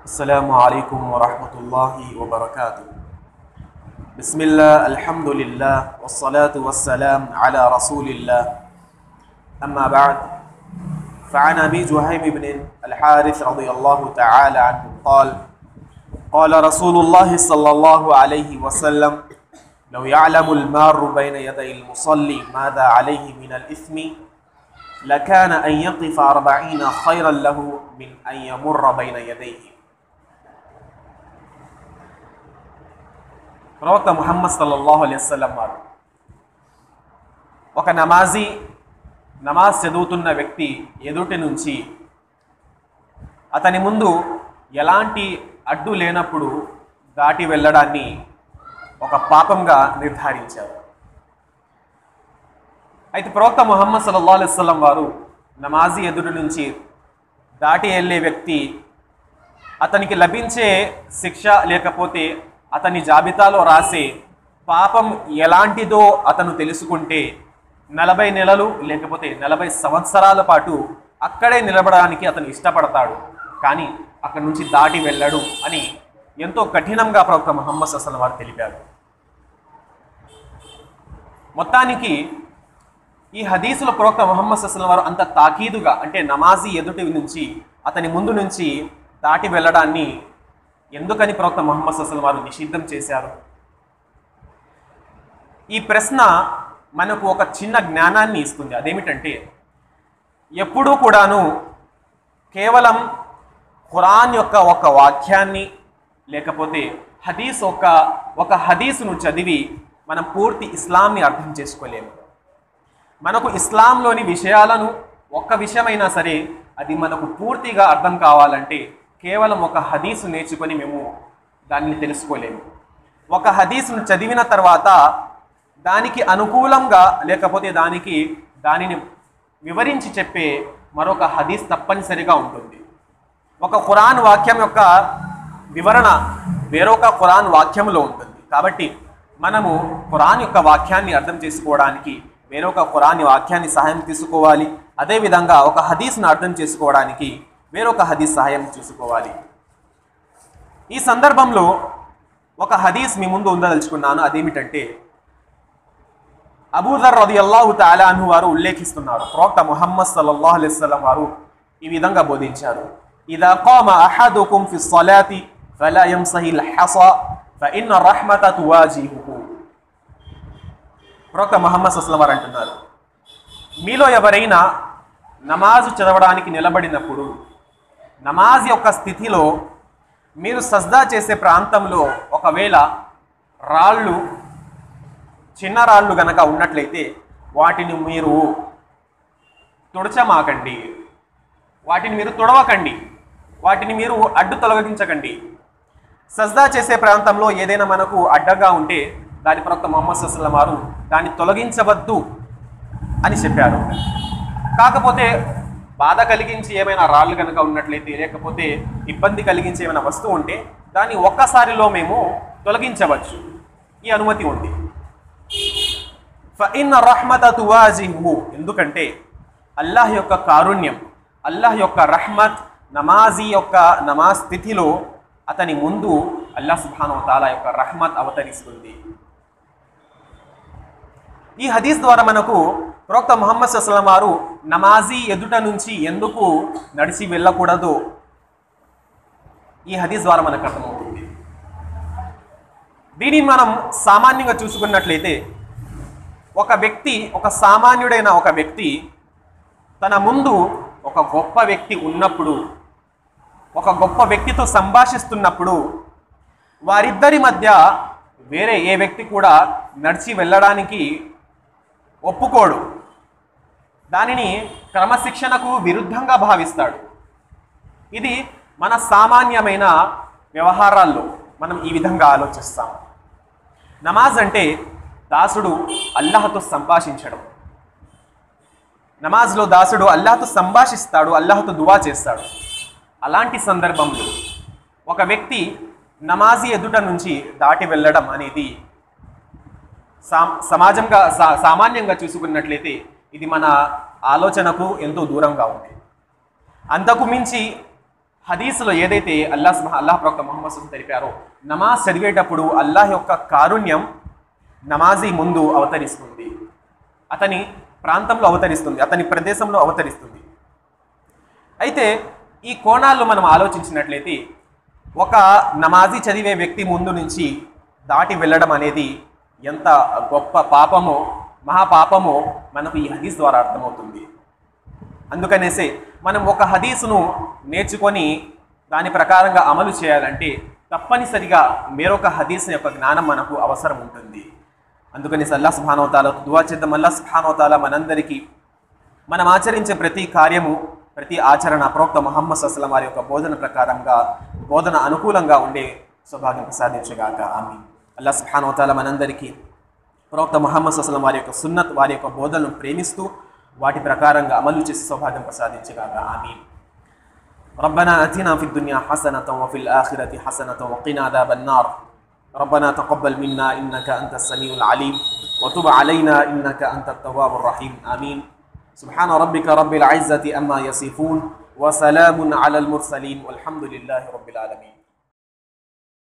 السلام عليكم ورحمة الله وبركاته بسم الله الحمد لله والصلاة والسلام على رسول الله أما بعد فعن أبي جهيم بن الحارث رضي الله تعالى عنه قال قال رسول الله صلى الله عليه وسلم لو يعلم المار بين يدي المصلي ماذا عليه من الإثم لكان أن يقف أربعين خيرا له من أن يمر بين يديه ప్రవక్త ముహమ్మద్ సల్లల్లాహు అలైహి వసల్లం వారు ఒక నమాజీ నమాజ్ చదువుతున్న వ్యక్తి ఎదుటి నుంచి అతని ముందు ఎలాంటి అడ్డు లేనప్పుడు దాటి వెళ్ళడాన్ని ఒక పాపంగా నిర్ధారించారు అయితే ప్రవక్త ముహమ్మద్ సల్లల్లాహు అలైహి వసల్లం వారు నమాజీ ఎదుటి నుంచి దాటి వెళ్ళే వ్యక్తి అతనికి లభించే శిక్ష లేకపోతే అతని జాబితాలో రాసే పాపం ఎలాంటిదో అతను తెలుసుకుంటే నలభై నెలలు లేకపోతే నలభై సంవత్సరాల పాటు అక్కడే నిలబడడానికి అతను ఇష్టపడతాడు కానీ అక్కడి నుంచి దాటి వెళ్ళడు అని ఎంతో కఠినంగా ప్రవక్త ముహమ్మద్ అసలు వారు తెలిపారు మొత్తానికి ఈ హదీసుల ప్రవక్త ముహమ్మద్ అసలు వారు అంత తాకీదుగా అంటే నమాజీ ఎదుటి నుంచి అతని ముందు నుంచి దాటి వెళ్ళడాన్ని ఎందుకని ప్రవక్త ముహమ్మద్ అసలు వారు నిషిద్ధం చేశారు ఈ ప్రశ్న మనకు ఒక చిన్న జ్ఞానాన్ని ఇస్తుంది అదేమిటంటే ఎప్పుడూ కూడాను కేవలం ఖురాన్ యొక్క ఒక వాక్యాన్ని లేకపోతే హదీస్ ఒక ఒక హదీసును చదివి మనం పూర్తి ఇస్లాంని అర్థం చేసుకోలేము మనకు ఇస్లాంలోని విషయాలను ఒక్క విషయమైనా సరే అది మనకు పూర్తిగా అర్థం కావాలంటే కేవలం ఒక హదీసు నేర్చుకొని మేము దాన్ని తెలుసుకోలేము ఒక హదీసును చదివిన తర్వాత దానికి అనుకూలంగా లేకపోతే దానికి దానిని వివరించి చెప్పే మరొక హదీస్ తప్పనిసరిగా ఉంటుంది ఒక ఖురాన్ వాక్యం యొక్క వివరణ వేరొక ఖురాన్ వాక్యంలో ఉంటుంది కాబట్టి మనము ఖురాన్ యొక్క వాక్యాన్ని అర్థం చేసుకోవడానికి వేరొక ఖురాన్ వాక్యాన్ని సహాయం తీసుకోవాలి అదేవిధంగా ఒక హదీస్ను అర్థం చేసుకోవడానికి వేరొక హదీస్ సహాయం చూసుకోవాలి ఈ సందర్భంలో ఒక హదీస్ మీ ముందు ఉందదలుచుకున్నాను అదేమిటంటే అబూదర్ రది అల్లాహు తాలాను వారు ఉల్లేఖిస్తున్నారు ప్రవక్త ముహమ్మద్ సల్లల్లాహు అలైహి వసల్లం వారు ఈ విధంగా బోధించారు ఇదా కామ అహదుకుం ఫి స్సలాతి ఫలా యంసహిల్ హసా ఫఇన్న రహ్మత తువాజిహుహు ప్రవక్త ముహమ్మద్ సల్లం వారు అంటున్నారు మీలో ఎవరైనా నమాజు చదవడానికి నిలబడినప్పుడు నమాజ్ యొక్క స్థితిలో మీరు సజ్దా చేసే ప్రాంతంలో ఒకవేళ రాళ్ళు చిన్న రాళ్ళు గనక ఉన్నట్లయితే వాటిని మీరు తుడచమాకండి వాటిని మీరు తుడవకండి వాటిని మీరు అడ్డు తొలగించకండి సజ్దా చేసే ప్రాంతంలో ఏదైనా మనకు అడ్డగా ఉంటే దాని ప్రవక్త మొహమ్మద్ సస్లం వారు దాన్ని తొలగించవద్దు అని చెప్పారు కాకపోతే బాధ కలిగించి ఏమైనా రాళ్ళు కనుక ఉన్నట్లయితే లేకపోతే ఇబ్బంది కలిగించి ఏమైనా వస్తువు ఉంటే దాన్ని ఒక్కసారిలో మేము తొలగించవచ్చు ఈ అనుమతి ఉంది ఫఇన్ రహ్మత తువాజిహు ఎందుకంటే అల్లాహ్ యొక్క కారుణ్యం అల్లాహ్ యొక్క రహ్మత్ నమాజీ యొక్క నమాజ్ స్థితిలో అతని ముందు అల్లాహ్ సుబ్హాను తాలా యొక్క రహ్మత్ అవతరిస్తుంది ఈ హదీస్ ద్వారా మనకు ప్రవక్త ముహమ్మద్ సస్లం వారు నమాజీ ఎదుట నుంచి ఎందుకు నడిచి వెళ్ళకూడదు ఈ హదీస్ ద్వారా మనకు అర్థమవుతుంది దీనిని మనం సామాన్యంగా చూసుకున్నట్లయితే ఒక వ్యక్తి ఒక సామాన్యుడైన ఒక వ్యక్తి తన ముందు ఒక గొప్ప వ్యక్తి ఉన్నప్పుడు ఒక గొప్ప వ్యక్తితో సంభాషిస్తున్నప్పుడు వారిద్దరి మధ్య వేరే ఏ వ్యక్తి కూడా నడిచి వెళ్ళడానికి ఒప్పుకోడు దానిని క్రమశిక్షణకు విరుద్ధంగా భావిస్తాడు ఇది మన సామాన్యమైన వ్యవహారాల్లో మనం ఈ విధంగా ఆలోచిస్తాం నమాజ్ అంటే దాసుడు అల్లాహతో సంభాషించడం నమాజ్లో దాసుడు అల్లాహతో సంభాషిస్తాడు అల్లాహతో దువా చేస్తాడు అలాంటి సందర్భంలో ఒక వ్యక్తి నమాజీ ఎదుట నుంచి దాటి వెళ్ళడం అనేది సా సమాజంగా సా సామాన్యంగా చూసుకున్నట్లయితే ఇది మన ఆలోచనకు ఎంతో దూరంగా ఉంది అంతకు మించి హదీసులో ఏదైతే అల్లాహ్ సుబ్హా అల్లాహ్ ప్రవక్త ముహమ్మద్ సుల్లం తెలిపారో నమాజ్ చదివేటప్పుడు అల్లాహ్ యొక్క కారుణ్యం నమాజీ ముందు అవతరిస్తుంది అతని ప్రాంతంలో అవతరిస్తుంది అతని ప్రదేశంలో అవతరిస్తుంది అయితే ఈ కోణాల్లో మనం ఆలోచించినట్లయితే ఒక నమాజీ చదివే వ్యక్తి ముందు నుంచి దాటి వెళ్ళడం అనేది ఎంత గొప్ప పాపమో మహాపాపమో మనకు ఈ హదీస్ ద్వారా అర్థమవుతుంది అందుకనేసే మనం ఒక హదీసును నేర్చుకొని దాని ప్రకారంగా అమలు చేయాలంటే తప్పనిసరిగా మరొక హదీస్ యొక్క జ్ఞానం మనకు అవసరం ఉంటుంది అందుకని అల్లా సుభానవతాల దువా చేద్దాం అల్లా సుభానవతాల మనందరికీ మనం ఆచరించే ప్రతి కార్యము ప్రతి ఆచరణ ప్రవక్త ముహమ్మద్ అస్లం వారి యొక్క బోధన ప్రకారంగా బోధన అనుకూలంగా ఉండే సౌభాగ్యం ప్రసాదించగాక ఆమె అల్లా సుభానవతాల మనందరికీ ప్రవక్త ముహమ్మద్ అస్లం వారి యొక్క సున్నత్ వారి యొక్క బోధనను ప్రేమిస్తూ వాటి ప్రకారంగా అమలు చేసి సౌభాగ్యం ప్రసాదించగాక ఆమె ربنا اتنا في الدنيا حسنه وفي الاخره حسنه وقنا عذاب النار ربنا تقبل منا انك انت السميع العليم وتب علينا انك انت التواب الرحيم امين سبحان ربك رب العزه اما يصفون وسلام على المرسلين والحمد لله رب العالمين